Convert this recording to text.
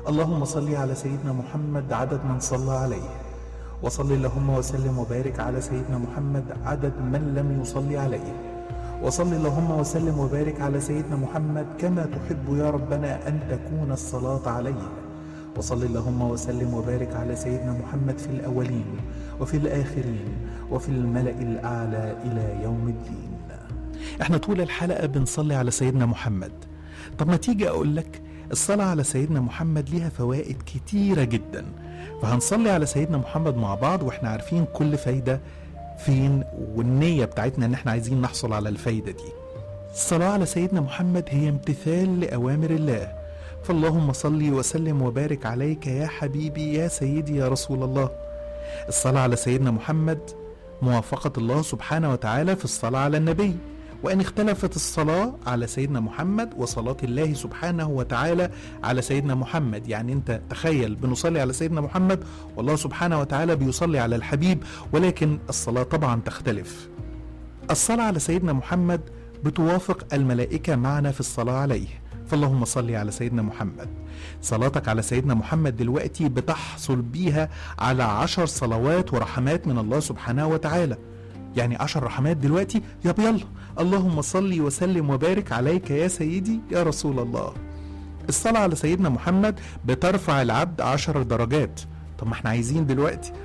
اللهم صل على سيدنا محمد عدد من صلى عليه وصل اللهم وسلم وبارك على سيدنا محمد عدد من لم يصلي عليه وصل اللهم وسلم وبارك على سيدنا محمد كما تحب يا ربنا أن تكون الصلاة عليه وصل اللهم وسلم وبارك على سيدنا محمد في الأولين وفي الآخرين وفي الملأ الأعلى إلى يوم الدين احنا طول الحلقة بنصلي على سيدنا محمد طب ما تيجي أقول لك الصلاة على سيدنا محمد ليها فوائد كتيرة جدا فهنصلي على سيدنا محمد مع بعض واحنا عارفين كل فايدة فين والنية بتاعتنا ان احنا عايزين نحصل على الفايدة دي الصلاة على سيدنا محمد هي امتثال لأوامر الله فاللهم صل وسلم وبارك عليك يا حبيبي يا سيدي يا رسول الله الصلاة على سيدنا محمد موافقة الله سبحانه وتعالى في الصلاة على النبي وإن اختلفت الصلاة على سيدنا محمد وصلاة الله سبحانه وتعالى على سيدنا محمد يعني أنت تخيل بنصلي على سيدنا محمد والله سبحانه وتعالى بيصلي على الحبيب ولكن الصلاة طبعا تختلف الصلاة على سيدنا محمد بتوافق الملائكة معنا في الصلاة عليه فاللهم صل على سيدنا محمد صلاتك على سيدنا محمد دلوقتي بتحصل بيها على عشر صلوات ورحمات من الله سبحانه وتعالى يعني عشر رحمات دلوقتي يا يلا اللهم صل وسلم وبارك عليك يا سيدي يا رسول الله الصلاة على سيدنا محمد بترفع العبد عشر درجات طب ما احنا عايزين دلوقتي